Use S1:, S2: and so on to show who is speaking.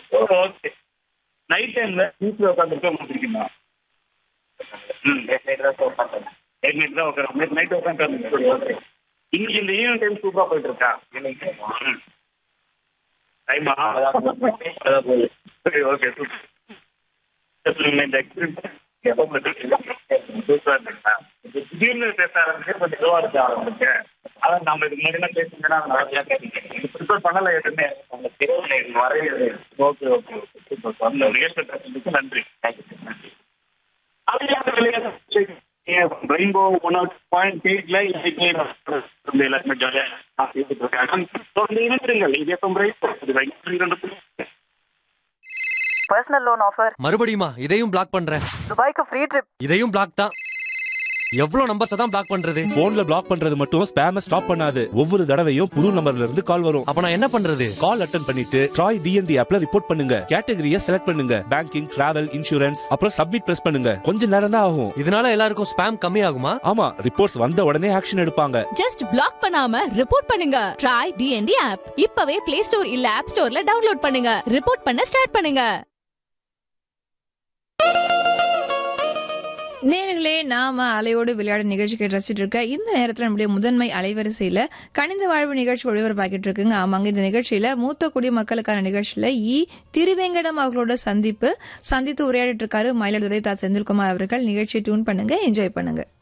S1: okay night டைம்ல வீட்டில் உட்காந்துட்டு முடிச்சிருக்கீங்களா ம் நைட் தான் உட்காந்து நைட் நைட் தான் உட்காந்து நைட் நைட் உட்காந்து ஓகே இன்னைக்கு இந்த ஈவினிங் டைம் சூப்பராக போயிட்டு இருக்கா ம் டைமா அதான் போகுது சரி ஓகே சூப்பர் இந்த எக்ஸ்பீரியன்ஸ் எப்போ சூப்பராக இருக்குங்களா திடீர்னு பேச ஆரம்பிச்சு கொஞ்சம் இதுவாக இருக்க ஆரம்பிச்சு அதான் நம்ம இதுக்கு முன்னாடி பேசுங்கன்னா நிறையா கேட்டீங்க ப்ரிப்பேர் பண்ணல எதுவுமே அந்த தெரியும் வரவே ஓகே ஓகே ஓகே சூப்பர் அந்த நிகழ்ச்சி பேசுறதுக்கு நன்றி தேங்க்யூ நன்றி ரெயின்போ ஒன் அவுட் பாயிண்ட் எயிட்ல இன்னைக்கு எல்லாருமே ஜாலியாக பேசிட்டு இருக்காங்க தொடர்ந்து இணைந்திருங்கள் இது எப்போ ரெயின்போ
S2: பர்சனல் லோன் ஆஃபர்
S3: மறுபடியுமா இதையும் பிளாக் பண்றேன்
S2: துபாய்க்கு ஃப்ரீ ட்ரிப்
S3: இதையும் பிளாக் தான் எவ்வளவு நம்பர்ஸ் தான் பிளாக் பண்றது
S4: போன்ல பிளாக் பண்றது மட்டும் ஸ்பேம ஸ்டாப் பண்ணாது ஒவ்வொரு தடவையும் புது நம்பர்ல இருந்து கால் வரும்
S3: அப்ப நான் என்ன பண்றது
S4: கால் அட்டன் பண்ணிட்டு ட்ராய் டிஎன்டி ஆப்ல ரிப்போர்ட் பண்ணுங்க கேட்டகரியை செலக்ட் பண்ணுங்க பேங்கிங் டிராவல் இன்சூரன்ஸ் அப்புறம் சப்மிட் பிரஸ் பண்ணுங்க கொஞ்ச நேரம் தான் ஆகும்
S3: இதனால எல்லாருக்கும் ஸ்பேம் கம்மி ஆகுமா
S4: ஆமா ரிப்போர்ட்ஸ் வந்த உடனே ஆக்ஷன் எடுப்பாங்க
S5: ஜஸ்ட் பிளாக் பண்ணாம ரிப்போர்ட் பண்ணுங்க ட்ரை டிஎன்டி ஆப் இப்பவே பிளே ஸ்டோர் இல்ல ஆப் ஸ்டோர்ல டவுன்லோட் பண்ணுங்க ரிப்போர்ட் பண்ண ஸ்டார்ட் பண்ணுங்க
S6: நேர்களே நாம அலையோடு விளையாட நிகழ்ச்சிக்கு ரசிச்சிட்டு இருக்க இந்த நேரத்துல நம்முடைய முதன்மை அலைவரிசையில கணித வாழ்வு நிகழ்ச்சி ஒளிபரப்பாக்கிட்டு இருக்குங்க ஆமாங்க இந்த நிகழ்ச்சியில மூத்த குடிமக்களுக்கான நிகழ்ச்சியில இ திருவேங்கடம் அவர்களோட சந்திப்பு சந்தித்து உரையாடிட்டு இருக்காரு மயிலாடுதுறை தா செந்தில்குமார் அவர்கள் நிகழ்ச்சியை டியூன் பண்ணுங்க என்ஜாய் பண்ணுங்க